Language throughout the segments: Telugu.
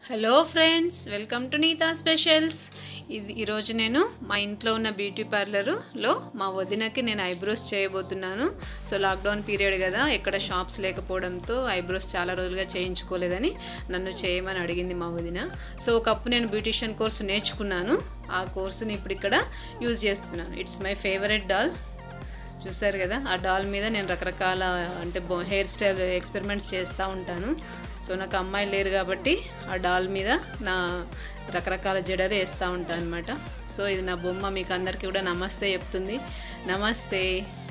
hello friends welcome to Neeta specials ఇది ఈరోజు నేను మా ఇంట్లో ఉన్న బ్యూటీ పార్లరులో మా వదినకి నేను ఐబ్రోస్ చేయబోతున్నాను సో లాక్డౌన్ పీరియడ్ కదా ఎక్కడ షాప్స్ లేకపోవడంతో ఐబ్రోస్ చాలా రోజులుగా చేయించుకోలేదని నన్ను చేయమని అడిగింది మా వదిన సో ఒకప్పుడు నేను బ్యూటిషియన్ కోర్సు నేర్చుకున్నాను ఆ కోర్సుని ఇప్పుడు ఇక్కడ యూజ్ చేస్తున్నాను ఇట్స్ మై ఫేవరెట్ డాల్ చూసారు కదా ఆ డాల్ మీద నేను రకరకాల అంటే బొ హెయిర్ స్టైల్ ఎక్స్పెరిమెంట్స్ చేస్తూ ఉంటాను సో నాకు అమ్మాయిలు లేరు కాబట్టి ఆ డాల్ మీద నా రకరకాల జడలు వేస్తూ ఉంటాను అనమాట సో ఇది నా బొమ్మ మీకు అందరికీ కూడా నమస్తే చెప్తుంది నమస్తే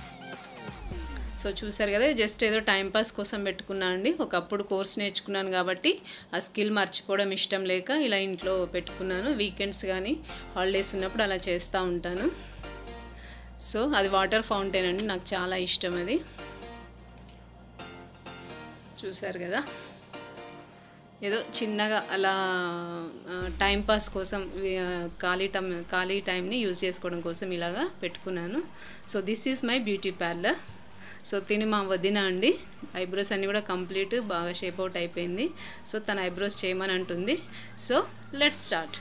సో చూసారు కదా జస్ట్ ఏదో టైంపాస్ కోసం పెట్టుకున్నాను అండి ఒకప్పుడు కోర్స్ నేర్చుకున్నాను కాబట్టి ఆ స్కిల్ మర్చిపోవడం ఇష్టం లేక ఇలా ఇంట్లో పెట్టుకున్నాను వీకెండ్స్ కానీ హాలిడేస్ ఉన్నప్పుడు అలా చేస్తూ ఉంటాను సో అది వాటర్ ఫౌంటైన్ అండి నాకు చాలా ఇష్టం అది చూసారు కదా ఏదో చిన్నగా అలా టైం పాస్ కోసం వి- ఆ, ఖాళీ టైం ఖాళీ టైంని యూజ్ చేసుకోవడం కోసం ఇలాగా పెట్టుకున్నాను so this is my beauty parlour so తిని మా వదిన అండి ఐబ్రోస్ అన్నీ కూడా కంప్లీట్ బాగా షేప్ అవుట్ అయిపోయింది సో తన ఐబ్రోస్ చేయమని అంటుంది సో లెట్ స్టార్ట్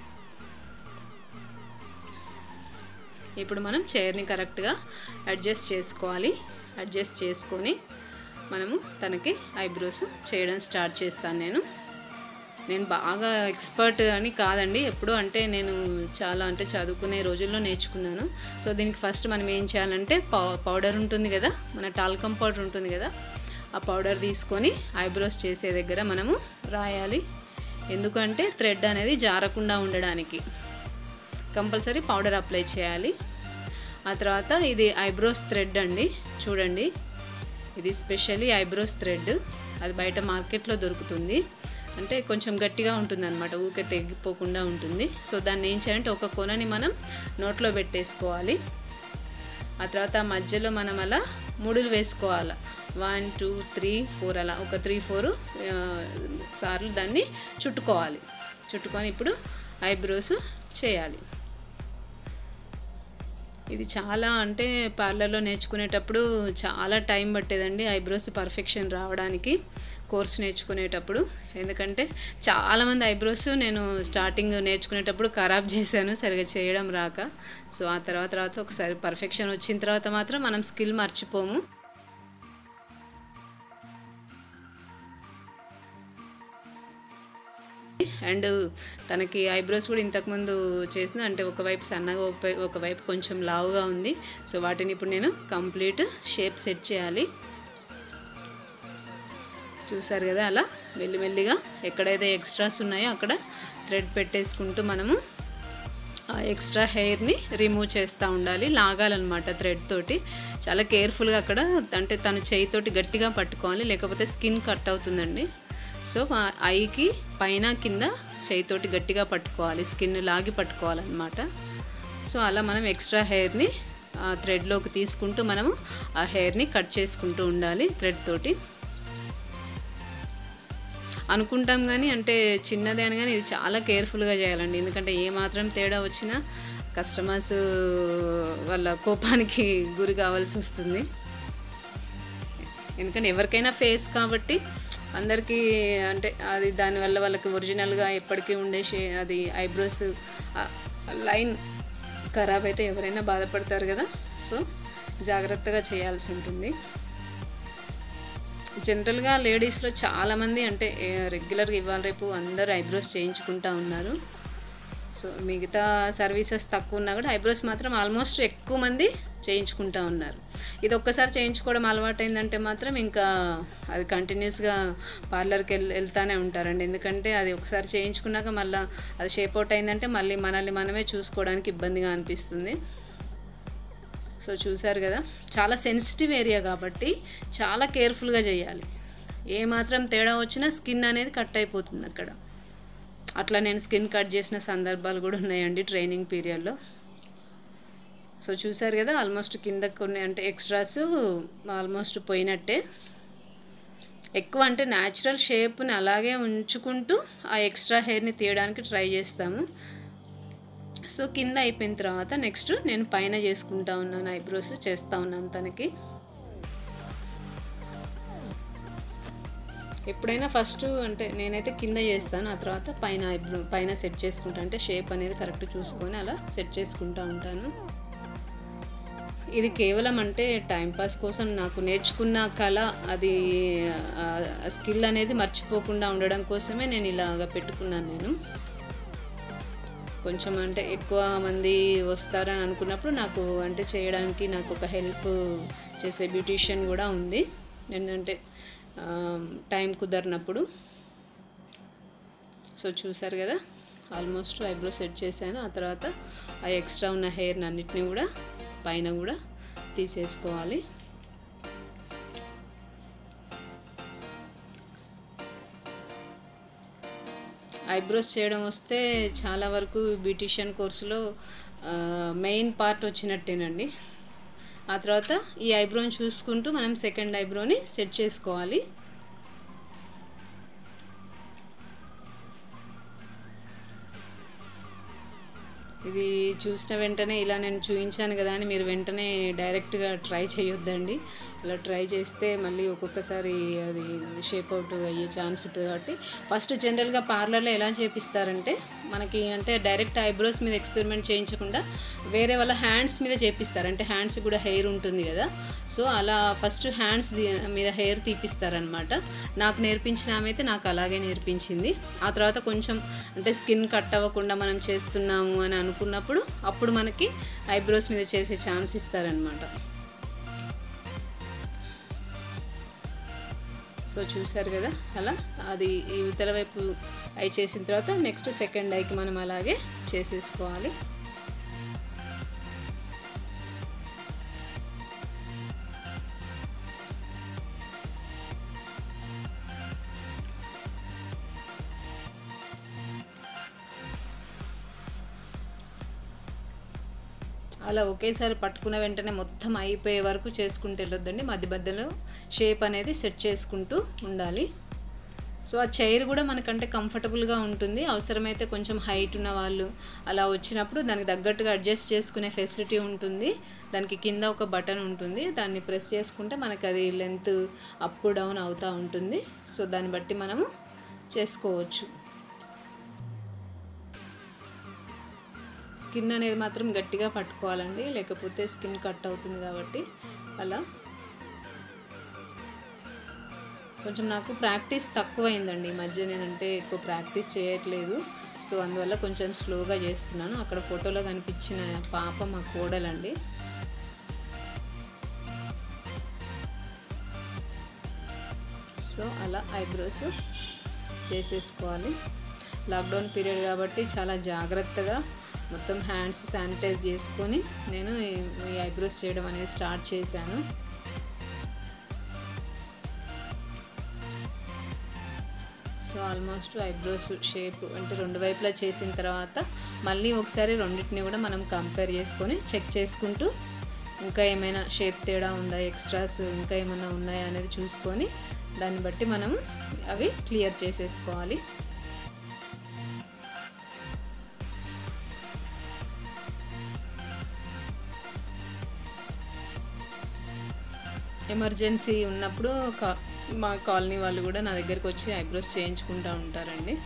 ఇప్పుడు మనం చైర్ని కరెక్ట్గా అడ్జస్ట్ చేసుకోవాలి అడ్జస్ట్ చేసుకొని మనము తనకి ఐబ్రోస్ చేయడం స్టార్ట్ చేస్తాను నేను నేను బాగా ఎక్స్పర్ట్ అని కాదండి ఎప్పుడు అంటే నేను చాలా అంటే చదువుకునే రోజుల్లో నేర్చుకున్నాను సో దీనికి ఫస్ట్ మనం ఏం చేయాలంటే పౌ పౌడర్ ఉంటుంది కదా మన టాల్కమ్ పౌడర్ ఉంటుంది కదా ఆ పౌడర్ తీసుకొని ఐబ్రోస్ చేసే దగ్గర మనము రాయాలి ఎందుకంటే థ్రెడ్ అనేది జారకుండా ఉండడానికి కంపల్సరీ పౌడర్ అప్లై చేయాలి ఆ తర్వాత ఇది ఐబ్రోస్ థ్రెడ్ అండి చూడండి ఇది స్పెషల్లీ ఐబ్రోస్ థ్రెడ్ అది బయట మార్కెట్లో దొరుకుతుంది అంటే కొంచెం గట్టిగా ఉంటుంది అనమాట ఊకే తెగిపోకుండా ఉంటుంది సో దాన్ని ఏం చేయాలంటే ఒక కొనని మనం నోట్లో పెట్టేసుకోవాలి ఆ తర్వాత ఆ మధ్యలో మనం అలా ముడులు వేసుకోవాలి వన్ టూ త్రీ ఫోర్ అలా ఒక త్రీ ఫోర్ సార్లు దాన్ని చుట్టుకోవాలి చుట్టుకొని ఇప్పుడు ఐబ్రోస్ చేయాలి ఇది చాలా అంటే పార్లర్లో నేర్చుకునేటప్పుడు చాలా టైం పట్టేదండి ఐబ్రోస్ పర్ఫెక్షన్ రావడానికి కోర్స్ నేర్చుకునేటప్పుడు ఎందుకంటే చాలామంది ఐబ్రోస్ నేను స్టార్టింగ్ నేర్చుకునేటప్పుడు ఖరాబ్ చేశాను సరిగా చేయడం రాక సో ఆ తర్వాత తర్వాత ఒకసారి పర్ఫెక్షన్ వచ్చిన తర్వాత మాత్రం మనం స్కిల్ మర్చిపోము అండ్ తనకి ఐబ్రోస్ కూడా ఇంతకుముందు చేసింది అంటే ఒకవైపు సన్నగా ఒక- ఒకవైపు కొంచెం లావుగా ఉంది సో వాటిని ఇప్పుడు నేను కంప్లీట్ షేప్ సెట్ చేయాలి చూసారు కదా అలా మెల్లిమెల్లిగా ఎక్కడైతే ఎక్స్ట్రాస్ ఉన్నాయో అక్కడ థ్రెడ్ పెట్టేసుకుంటూ మనము ఆ ఎక్స్ట్రా హెయిర్ని రిమూవ్ చేస్తూ ఉండాలి లాగాలన్నమాట థ్రెడ్ తోటి చాలా కేర్ఫుల్గా అక్కడ అంటే తను చేయితోటి గట్టిగా పట్టుకోవాలి లేకపోతే స్కిన్ కట్ అవుతుందండి సో ఆ ఐకి పైన కింద చేయితోటి గట్టిగా పట్టుకోవాలి స్కిన్ లాగి పట్టుకోవాలన్నమాట సో అలా మనం ఎక్స్ట్రా హెయిర్ని ఆ థ్రెడ్లోకి తీసుకుంటూ మనము ఆ హెయిర్ని కట్ చేసుకుంటూ ఉండాలి థ్రెడ్ తోటి అనుకుంటాం కానీ అంటే చిన్నదే అని కానీ ఇది చాలా కేర్ఫుల్గా చేయాలండి ఎందుకంటే ఏ మాత్రం తేడా వచ్చినా కస్టమర్స్ వాళ్ళ కోపానికి గురి కావాల్సి వస్తుంది ఎందుకంటే ఎవరికైనా ఫేస్ కాబట్టి అందరికీ అంటే అది దానివల్ల వాళ్ళకి ఒరిజినల్గా ఎప్పటికీ ఉండే షే అది ఐబ్రోస్ లైన్ ఖరాబ్ అయితే ఎవరైనా బాధపడతారు కదా సో జాగ్రత్తగా చేయాల్సి ఉంటుంది జనరల్గా లేడీస్లో చాలామంది అంటే ఏ, రెగ్యులర్గా ఇవాళ రేపు అందరూ ఐబ్రోస్ చేయించుకుంటా ఉన్నారు సో మిగతా సర్వీసెస్ తక్కువ ఉన్నా కూడా ఐబ్రోస్ మాత్రం ఆల్మోస్ట్ ఎక్కువ మంది చేయించుకుంటా ఉన్నారు ఇది ఒక్కసారి చేయించుకోవడం అలవాటైందంటే మాత్రం ఇంకా అది కంటిన్యూస్గా పార్లర్కి వెళ్ వెళ్తానే ఉంటారండి ఎందుకంటే అది ఒకసారి చేయించుకున్నాక మళ్ళీ అది షేప్ అవుట్ అయిందంటే మళ్ళీ మనల్ని మనమే చూసుకోవడానికి ఇబ్బందిగా అనిపిస్తుంది సో చూసారు కదా చాలా సెన్సిటివ్ ఏరియా కాబట్టి చాలా కేర్ఫుల్గా చేయాలి ఏ మాత్రం తేడా వచ్చినా స్కిన్ అనేది కట్ అయిపోతుంది అక్కడ అట్లా నేను స్కిన్ కట్ చేసిన సందర్భాలు కూడా ఉన్నాయండి ట్రైనింగ్ పీరియడ్లో సో చూసారు కదా ఆల్మోస్ట్ కింద కొన్ని అంటే ఎక్స్ట్రాస్ ఆల్మోస్ట్ పోయినట్టే ఎక్కువ అంటే న్యాచురల్ షేప్ని అలాగే ఉంచుకుంటూ ఆ ఎక్స్ట్రా హెయిర్ని తీయడానికి ట్రై చేస్తాము సో కింద అయిపోయిన తర్వాత నెక్స్ట్ నేను పైన చేసుకుంటా ఉన్నాను ఐబ్రోస్ చేస్తూ ఉన్నాను తనకి ఎప్పుడైనా ఫస్ట్ అంటే నేనైతే కింద చేస్తాను ఆ తర్వాత పైన ఐబ్రో పైన సెట్ చేసుకుంటా అంటే షేప్ అనేది కరెక్ట్ చూసుకొని అలా సెట్ చేసుకుంటూ ఉంటాను ఇది కేవలం అంటే టైంపాస్ కోసం నాకు నేర్చుకున్న కళ అది స్కిల్ అనేది మర్చిపోకుండా ఉండడం కోసమే నేను ఇలాగ పెట్టుకున్నాను నేను కొంచెం అంటే ఎక్కువ మంది వస్తారని అనుకున్నప్పుడు నాకు అంటే చేయడానికి నాకు ఒక హెల్ప్ చేసే బ్యూటీషియన్ కూడా ఉంది ఏంటంటే టైం కుదరినప్పుడు సో చూసారు కదా ఆల్మోస్ట్ ఐబ్రో సెట్ చేశాను ఆ తర్వాత ఆ ఎక్స్ట్రా ఉన్న హెయిర్ని అన్నిటిని కూడా పైన కూడా తీసేసుకోవాలి ఐబ్రోస్ చేయడం వస్తే చాలా వరకు బ్యూటిషియన్ కోర్సులో మెయిన్ పార్ట్ వచ్చినట్టేనండి ఆ తర్వాత ఈ ఐబ్రోని చూసుకుంటూ మనం సెకండ్ ఐబ్రోని సెట్ చేసుకోవాలి ఇది చూసిన వెంటనే ఇలా నేను చూపించాను కదా అని మీరు వెంటనే డైరెక్ట్గా ట్రై చేయొద్దండి అలా ట్రై చేస్తే మళ్ళీ ఒక్కొక్కసారి అది షేప్ అవుట్ అయ్యే ఛాన్స్ ఉంటుంది కాబట్టి ఫస్ట్ జనరల్గా పార్లర్లో ఎలా చేపిస్తారంటే మనకి అంటే డైరెక్ట్ ఐబ్రోస్ మీద ఎక్స్పెరిమెంట్ చేయించకుండా వేరే వాళ్ళ హ్యాండ్స్ మీద చేపిస్తారు అంటే హ్యాండ్స్ కూడా హెయిర్ ఉంటుంది కదా సో అలా ఫస్ట్ హ్యాండ్స్ మీద హెయిర్ తీపిస్తారనమాట నాకు నేర్పించిన ఆమె అయితే నాకు అలాగే నేర్పించింది ఆ తర్వాత కొంచెం అంటే స్కిన్ కట్ అవ్వకుండా మనం చేస్తున్నాము అని అనుకున్నప్పుడు అప్పుడు మనకి ఐబ్రోస్ మీద చేసే ఛాన్స్ ఇస్తారనమాట సో చూసారు కదా అలా అది ఈ ఇవతల వైపు ఐ చేసిన తర్వాత నెక్స్ట్ సెకండ్ ఐకి మనం అలాగే చేసేసుకోవాలి అలా ఒకేసారి పట్టుకున్న వెంటనే మొత్తం అయిపోయే వరకు చేసుకుంటూ వెళ్ళొద్దండి మధ్య మధ్యలో షేప్ అనేది సెట్ చేసుకుంటూ ఉండాలి సో ఆ చైర్ కూడా మనకంటే కంఫర్టబుల్గా ఉంటుంది అవసరమైతే కొంచెం హైట్ ఉన్న వాళ్ళు అలా వచ్చినప్పుడు దానికి తగ్గట్టుగా అడ్జస్ట్ చేసుకునే ఫెసిలిటీ ఉంటుంది దానికి కింద ఒక బటన్ ఉంటుంది దాన్ని ప్రెస్ చేసుకుంటే మనకి అది లెంత్ అప్ డౌన్ అవుతూ ఉంటుంది సో దాన్ని బట్టి మనము చేసుకోవచ్చు స్కిన్ అనేది మాత్రం గట్టిగా పట్టుకోవాలండి లేకపోతే స్కిన్ కట్ అవుతుంది కాబట్టి అలా కొంచెం నాకు ప్రాక్టీస్ తక్కువైందండి ఈ మధ్య నేనంటే ఎక్కువ ప్రాక్టీస్ చేయట్లేదు సో అందువల్ల కొంచెం స్లోగా చేస్తున్నాను అక్కడ ఫోటోలో కనిపించిన పాప మా కోడలండి సో అలా ఐబ్రోస్ చేసేసుకోవాలి లాక్డౌన్ పీరియడ్ కాబట్టి చాలా జాగ్రత్తగా మొత్తం హ్యాండ్స్ శానిటైజ్ చేసుకొని నేను ఈ ఐబ్రోస్ చేయడం అనేది స్టార్ట్ చేశాను సో ఆల్మోస్ట్ ఐబ్రోస్ షేప్ అంటే రెండు వైపులా చేసిన తర్వాత మళ్ళీ ఒకసారి రెండింటిని కూడా మనం కంపేర్ చేసుకొని చెక్ చేసుకుంటూ ఇంకా ఏమైనా షేప్ తేడా ఉందా ఎక్స్ట్రాస్ ఇంకా ఏమైనా ఉన్నాయా అనేది చూసుకొని దాన్ని బట్టి మనం అవి క్లియర్ చేసేసుకోవాలి ఎమర్జెన్సీ ఉన్నప్పుడు కా మా కాలనీ వాళ్ళు కూడా నా దగ్గరికి వచ్చి ఐబ్రోస్ చేయించుకుంటూ ఉంటారండి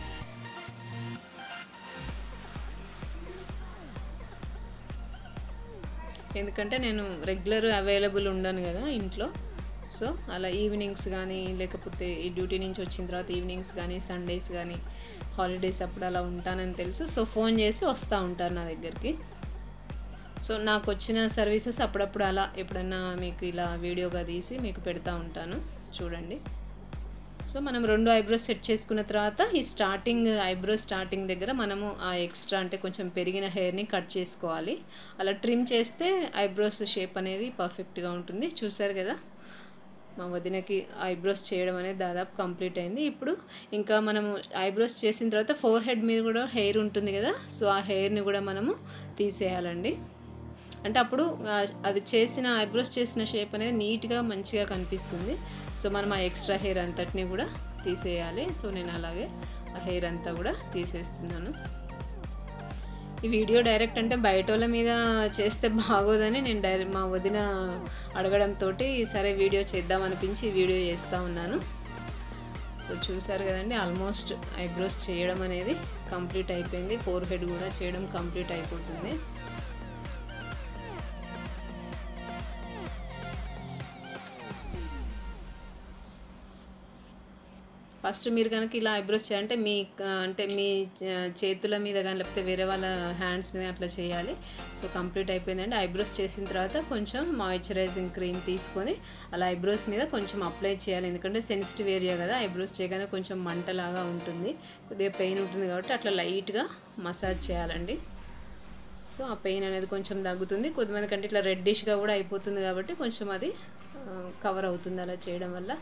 ఎందుకంటే నేను రెగ్యులర్ అవైలబుల్ ఉండను కదా ఇంట్లో సో అలా ఈవినింగ్స్ కానీ లేకపోతే ఈ డ్యూటీ నుంచి వచ్చిన తర్వాత ఈవినింగ్స్ కానీ సండేస్ కానీ హాలిడేస్ అప్పుడు అలా ఉంటానని తెలుసు సో ఫోన్ చేసి వస్తూ ఉంటారు నా దగ్గరికి సో నాకు వచ్చిన సర్వీసెస్ అప్పుడప్పుడు అలా ఎప్పుడన్నా మీకు ఇలా వీడియోగా తీసి మీకు పెడతా ఉంటాను చూడండి సో మనం రెండు ఐబ్రోస్ సెట్ చేసుకున్న తర్వాత ఈ స్టార్టింగ్ ఐబ్రో స్టార్టింగ్ దగ్గర మనము ఆ ఎక్స్ట్రా అంటే కొంచెం పెరిగిన హెయిర్ని కట్ చేసుకోవాలి అలా ట్రిమ్ చేస్తే ఐబ్రోస్ షేప్ అనేది పర్ఫెక్ట్గా ఉంటుంది చూసారు కదా మా వదినకి ఐబ్రోస్ చేయడం అనేది దాదాపు కంప్లీట్ అయింది ఇప్పుడు ఇంకా మనము ఐబ్రోస్ చేసిన తర్వాత ఫోర్ హెడ్ మీద కూడా హెయిర్ ఉంటుంది కదా సో ఆ హెయిర్ని కూడా మనము తీసేయాలండి అంటే అప్పుడు అది చేసిన ఐబ్రోస్ చేసిన షేప్ అనేది నీట్గా మంచిగా కనిపిస్తుంది సో మనం ఆ ఎక్స్ట్రా హెయిర్ అంతటిని కూడా తీసేయాలి సో నేను అలాగే ఆ హెయిర్ అంతా కూడా తీసేస్తున్నాను ఈ వీడియో డైరెక్ట్ అంటే బయట వాళ్ళ మీద చేస్తే బాగోదని నేను డైరెక్ట్ మా వదిన అడగడంతో సరే వీడియో చేద్దాం అనిపించి ఈ వీడియో చేస్తూ ఉన్నాను సో సో చూసారు కదండి ఆల్మోస్ట్ ఐబ్రోస్ చేయడం అనేది కంప్లీట్ అయిపోయింది ఫోర్ హెడ్ కూడా చేయడం కంప్లీట్ అయిపోతుంది ఫస్ట్ మీరు కనుక ఇలా ఐబ్రోస్ చేయాలంటే మీ ఆ, అంటే మీ చే- చేతుల మీద కానీ లేకపోతే వేరే వాళ్ళ హ్యాండ్స్ మీద అట్లా చేయాలి సో కంప్లీట్ అయిపోయిందండి ఐబ్రోస్ చేసిన తర్వాత కొంచెం మాయిశ్చరైజింగ్ క్రీమ్ తీసుకొని అలా ఐబ్రోస్ మీద కొంచెం అప్లై చేయాలి ఎందుకంటే సెన్సిటివ్ ఏరియా కదా ఐబ్రోస్ చేయగానే కొంచెం మంటలాగా ఉంటుంది కొద్దిగా పెయిన్ ఉంటుంది కాబట్టి అట్లా లైట్గా మసాజ్ చేయాలండి సో ఆ పెయిన్ అనేది కొంచెం తగ్గుతుంది కొద్దిమంది కంటే ఇట్లా రెడ్డిష్గా కూడా అయిపోతుంది కాబట్టి కొంచెం అది కవర్ అవుతుంది అలా చేయడం వల్ల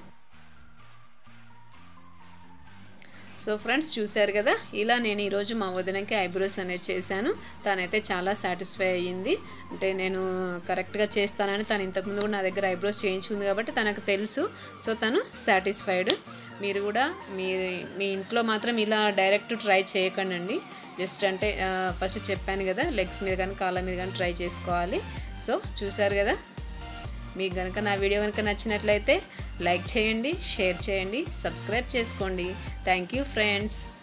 సో ఫ్రెండ్స్ చూశారు కదా ఇలా నేను ఈరోజు మా వదినకి ఐబ్రోస్ అనేది చేశాను తనైతే చాలా సాటిస్ఫై అయ్యింది అంటే నేను కరెక్ట్గా చేస్తానని తను ఇంతకుముందు కూడా నా దగ్గర ఐబ్రోస్ చేయించుకుంది కాబట్టి తనకు తెలుసు సో తను సాటిస్ఫైడ్ మీరు కూడా మీ మీ ఇంట్లో మాత్రం ఇలా డైరెక్ట్ ట్రై చేయకండి జస్ట్ అంటే ఫస్ట్ చెప్పాను కదా లెగ్స్ మీద కానీ కాళ్ళ మీద కానీ ట్రై చేసుకోవాలి సో చూశారు కదా మీకు కనుక నా వీడియో కనుక నచ్చినట్లయితే లైక్ చేయండి షేర్ చేయండి సబ్స్క్రైబ్ చేసుకోండి థ్యాంక్ యూ ఫ్రెండ్స్